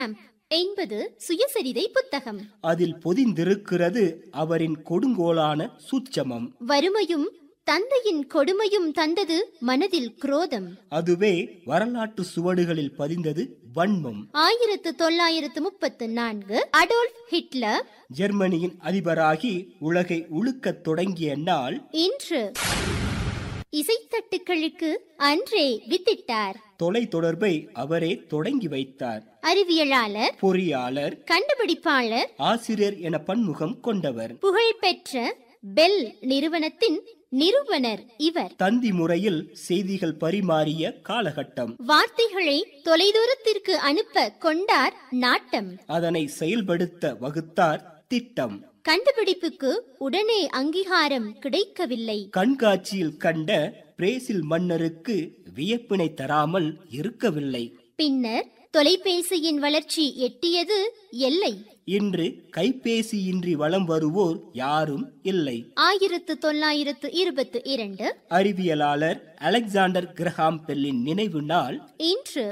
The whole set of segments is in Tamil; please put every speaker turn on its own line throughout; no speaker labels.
என்பது சுயசரிதை புத்தகம்
அதில் பொதிந்திருக்கிறது அவரின் கொடுங்கோலான சூட்சமம்
வறுமையும் தந்தையின் கொடுமையும் தந்தது மனதில் குரோதம்
அதுவே வரலாற்று சுவடுகளில் பதிந்தது வன்மம்
ஆயிரத்து தொள்ளாயிரத்து முப்பத்து நான்கு அடோல்ஃப் ஹிட்லர்
ஜெர்மனியின் அதிபராகி உலகை உழுக்கத் தொடங்கிய நாள்
இன்று இசைத்தட்டுக்களுக்கு அன்றே வித்திட்டார்
தொலை தொடர்பை அவரே தொடங்கி வைத்தார்
அறிவியலாளர்
பொறியாளர்
கண்டுபிடிப்பாளர்
ஆசிரியர் என பன்முகம் கொண்டவர்
புகழ்பெற்ற பெல் நிறுவனத்தின் நிறுவனர் இவர்
தந்தி முறையில் செய்திகள் பரிமாறிய காலகட்டம்
வார்த்தைகளை தொலைதூரத்திற்கு அனுப்ப கொண்டார் நாட்டம்
அதனை செயல்படுத்த வகுத்தார் திட்டம்
கண்டுபிடிப்புக்கு உடனே அங்கீகாரம் கிடைக்கவில்லை
கண்காட்சியில் கண்ட பிரேசில் மன்னருக்கு வியப்பினை தராமல் இருக்கவில்லை
பின்னர் தொலைபேசியின் வளர்ச்சி எட்டியது எல்லை
இன்று கைபேசியின்றி வலம் வருவோர் யாரும் இல்லை
ஆயிரத்து தொள்ளாயிரத்து இருபத்து இரண்டு
அறிவியலாளர் அலெக்சாண்டர் கிரஹாம் பெல்லின் நினைவு நாள்
இன்று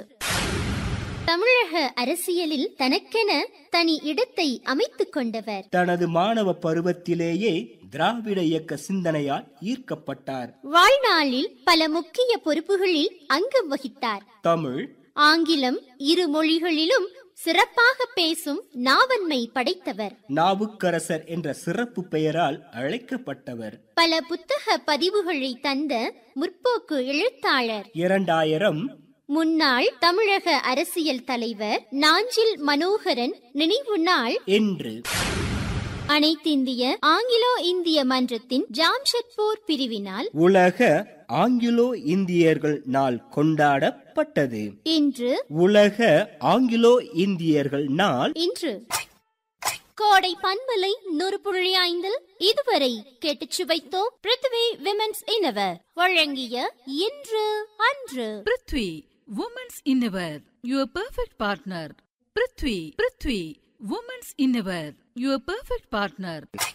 தமிழக அரசியலில் தனக்கென தனி இடத்தை அமைத்துக் கொண்டவர்
தனது மாணவ பருவத்திலேயே திராவிட இயக்க சிந்தனையால் ஈர்க்கப்பட்டார்
வாழ்நாளில் பல முக்கிய பொறுப்புகளில் அங்கம் வகித்தார்
தமிழ்
ஆங்கிலம் இரு மொழிகளிலும் சிறப்பாக பேசும் நாவன்மை படைத்தவர்
நாவுக்கரசர் என்ற சிறப்பு பெயரால் அழைக்கப்பட்டவர்
பல புத்தக பதிவுகளை தந்த முற்போக்கு எழுத்தாளர்
இரண்டாயிரம்
முன்னாள் தமிழக அரசியல் தலைவர் நாஞ்சில் மனோகரன் நினைவு நாள்
என்று
அனைத்திந்திய ஆங்கிலோ இந்திய மன்றத்தின் ஜாம்ஷெட்பூர் பிரிவினால்
உலக ஆங்கிலோ இந்தியர்கள் நாள் கொண்டாடப்பட்டது
இன்று
உலக ஆங்கிலோ இந்தியர்கள் நாள்
இன்று கோடை பண்பலை நூறு புள்ளி ஐந்தில் இதுவரை கேட்டுச் சுவைத்தோம் பிருத்வி விமென்ஸ் இனவர் வழங்கிய இன்று அன்று
prithvi women's innerwear your perfect partner prithvi prithvi women's innerwear your perfect partner